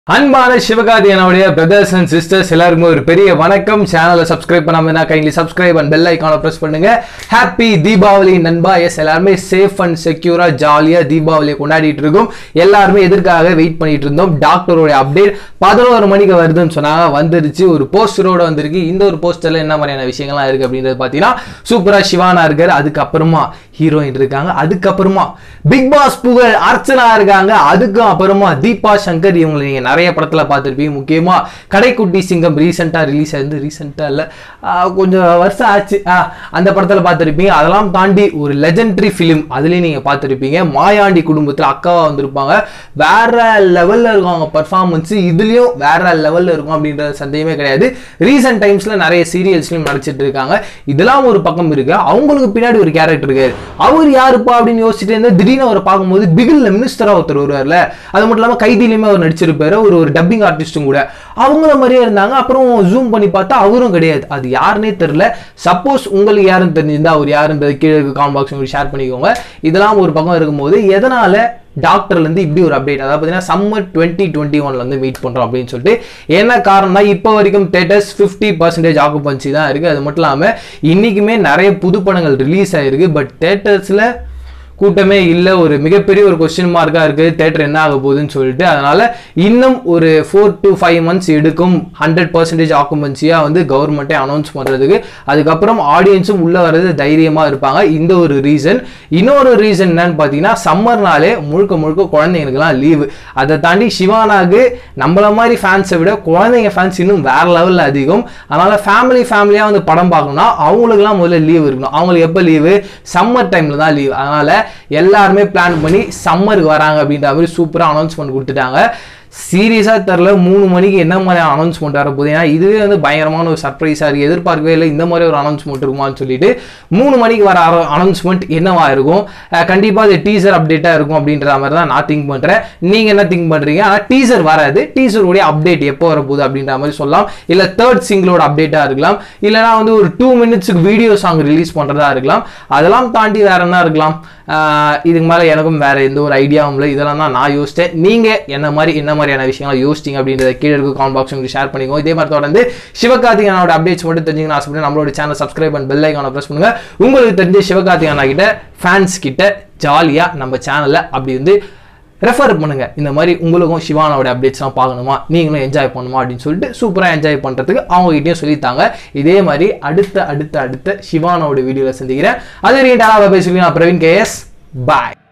அன்பான சிவகார்த்தியனுடைய brothers and sisters எல்லாருக்கும் ஒரு பெரிய வணக்கம் சேனலை சப்ஸ்கிரைப் பண்ணாம இருந்தா கைண்ட்லி சப்ஸ்கிரைப் அண்ட் பெல் ஐக்கான பிரஸ் பண்ணுங்க ஹாப்பி தீபாவளி நண்பா எஸ் எல்லாருமே சேஃப் அண்ட் செக்யூரா ஜாலியா தீபாவளியை கொண்டாடிட்டு இருக்கோம் எல்லாருமே எதற்காக வெயிட் பண்ணிட்டு இருந்தோம் டாக்டரோட அப்டேட் பதினோரு மணிக்கு வருதுன்னு சொன்னாங்க வந்துருச்சு ஒரு போஸ்டரோட வந்திருக்கு இந்த ஒரு போஸ்டர்ல என்ன மாதிரியான விஷயங்கள்லாம் இருக்கு அப்படின்றது பார்த்தீங்கன்னா சூப்பரா சிவானா இருக்காரு அதுக்கப்புறமா ஹீரோயின் இருக்காங்க அதுக்கப்புறமா பிக் பாஸ் புகழ் அர்ச்சனா இருக்காங்க அதுக்கும் அப்புறமா தீபா சங்கர் இவங்களை நீங்க நிறைய படத்துல பார்த்துருப்பீங்க முக்கியமா கடைக்குட்டி சிங்கம் ரீசெண்டாக ரிலீஸ் ஆயிருந்து ரீசெண்டாக இல்லை கொஞ்சம் வருஷம் ஆச்சு ஆஹ், அந்த படத்துல பார்த்துருப்பீங்க அதெல்லாம் தாண்டி ஒரு லெஜெண்டரி ஃபிலிம் அதுலேயும் நீங்க பார்த்துருப்பீங்க மாயாண்டி குடும்பத்துல அக்காவா வந்திருப்பாங்க வேற லெவல்ல இருக்கும் அவங்க பர்ஃபார்மன்ஸ் இதுலயும் வேற லெவல்ல இருக்கும் அப்படின்ற சந்தேகமே கிடையாது ரீசெண்ட் டைம்ஸ்ல நிறைய சீரியல்ஸ்லயும் நடிச்சிட்டு இருக்காங்க இதெல்லாம் ஒரு பக்கம் இருக்கு அவங்களுக்கு பின்னாடி ஒரு கேரக்டர் இருக்காரு அவர் யாருப்பா அப்படின்னு யோசிச்சுட்டு இருந்தா திடீர்னு அவரை பார்க்கும்போது பிகில்ல மினிஸ்டரா ஒருத்தர் வருவார்ல அது மட்டும் இல்லாம கைதிலையுமே அவர் நடிச்சிருப்பாரு ஒரு ஒரு டப்பிங் ஆர்டிஸ்டும் கூட அவங்கள மாதிரியே இருந்தாங்க அப்புறம் ஜூம் பண்ணி பார்த்தா அவரும் கிடையாது அது யாருன்னே தெரியல சப்போஸ் உங்களுக்கு யாருன்னு தெரிஞ்சிருந்தா அவர் யாருன்றது கீழே காமெண்ட் பாக்ஸ் உங்களுக்கு ஷேர் பண்ணிக்கோங்க இதெல்லாம் ஒரு பக்கம் இருக்கும்போது எதனால டாக்டர்ல இருந்து இப்படி ஒரு அப்டேட் அதாவது பார்த்தீங்கன்னா சம்மர் டுவெண்ட்டி டுவெண்ட்டி ஒன்ல வந்து மீட் பண்றோம் அப்படின்னு சொல்லிட்டு என்ன காரணம்னா இப்போ வரைக்கும் தேட்டர்ஸ் ஃபிஃப்டி பர்சன்டேஜ் ஆக்குபன்சி தான் இருக்கு அது மட்டும் இல்லாமல் இன்னைக்குமே நிறைய புது படங்கள் ரிலீஸ் ஆயிருக்கு பட் தேட்டர்ஸ்ல கூட்டமே இல்லை ஒரு மிகப்பெரிய ஒரு கொஸ்டின் மார்க்காக இருக்குது தேட்டர் என்ன ஆக போகுதுன்னு சொல்லிட்டு அதனால இன்னும் ஒரு ஃபோர் டு ஃபைவ் மந்த்ஸ் எடுக்கும் ஹண்ட்ரட் பர்சன்டேஜ் ஆக்குமென்சியாக வந்து கவர்மெண்ட்டே அனௌன்ஸ் பண்ணுறதுக்கு அதுக்கப்புறம் ஆடியன்ஸும் உள்ளே வர்றது தைரியமாக இருப்பாங்க இந்த ஒரு ரீசன் இன்னொரு ரீசன் என்னன்னு பார்த்தீங்கன்னா சம்மர்னாலே முழுக்க முழுக்க குழந்தைங்களுக்குலாம் லீவு அதை தாண்டி சிவானாக்கு நம்மள மாதிரி ஃபேன்ஸை விட குழந்தைங்க ஃபேன்ஸ் இன்னும் வேற லெவலில் அதிகம் அதனால ஃபேமிலி ஃபேமிலியாக வந்து படம் பார்க்கணும்னா அவங்களுக்குலாம் முதல்ல லீவ் இருக்கணும் அவங்களுக்கு எப்போ லீவு சம்மர் டைமில் தான் லீவ் அதனால எல்லாருமே பிளான் பண்ணி சம்மருக்கு வராங்க அப்படின்ற மாதிரி சூப்பராக அனௌன்ஸ்மெண்ட் கொடுத்துட்டாங்க சீரியஸாக தெரில மூணு மணிக்கு என்ன மாதிரி அனௌன்ஸ்மெண்ட் வர போகுது ஏன்னா இதுவே வந்து பயங்கரமான ஒரு சர்ப்ரைஸாக இருக்குது எதிர்பார்க்கவே இல்லை இந்த மாதிரி ஒரு அனௌன்ஸ்மெண்ட் இருக்குமான்னு சொல்லிட்டு மூணு மணிக்கு வர அனௌன்ஸ்மெண்ட் என்னவா இருக்கும் கண்டிப்பாக அது டீசர் அப்டேட்டாக இருக்கும் அப்படின்ற மாதிரி தான் நான் திங்க் பண்ணுறேன் நீங்கள் என்ன திங்க் பண்ணுறீங்க ஆனால் டீசர் வராது டீசருடைய அப்டேட் எப்போ வர போகுது அப்படின்ற மாதிரி சொல்லலாம் இல்லை தேர்ட் சிங்கிளோட அப்டேட்டாக இருக்கலாம் இல்லைனா வந்து ஒரு டூ மினிட்ஸுக்கு வீடியோ சாங் ரிலீஸ் பண்ணுறதா இருக்கலாம் அதெல்லாம் தாண்டி வேற என்ன இருக்கலாம் ஆஹ் இதுக்கு மேலே எனக்கும் வேற எந்த ஒரு ஐடியாவும் இல்லை இதெல்லாம் தான் நான் யோசித்தேன் நீங்கள் என்ன மாதிரி என்ன மாதிரியான விஷயங்களை யோசிச்சிங்க அப்படின்றத கீழே இருக்க காமெண்ட் பாக்ஸ் உங்களுக்கு ஷேர் பண்ணிக்கோங்க இதே மாதிரி தொடர்ந்து சிவகார்த்திகனோட அப்டேட்ஸ் மட்டும் தெரிஞ்சுக்கணும் ஆசைப்பட்டு நம்மளோட சேனல் சப்ஸ்கிரைப் அண்ட் பெல் ஐக்கான ப்ரெஸ் பண்ணுங்க உங்களுக்கு தெரிஞ்ச சிவகார்த்திகனா கிட்ட ஃபேன்ஸ் கிட்ட ஜாலியாக நம்ம சேனலில் அப்படி வந்து ரெஃபர் பண்ணுங்க இந்த மாதிரி உங்களுக்கும் சிவானோட அப்டேட்ஸ்லாம் பார்க்கணுமா நீங்களும் என்ஜாய் பண்ணுமா அப்படின்னு சொல்லிட்டு சூப்பராக என்ஜாய் பண்ணுறதுக்கு அவங்க கிட்டயும் சொல்லித்தாங்க இதே மாதிரி அடுத்த அடுத்த அடுத்த சிவானோட வீடியோவில் சந்திக்கிறேன் அது ரீண்டாக பேசுகிறேன் நான் பிரவீன் கேஎஸ் பாய்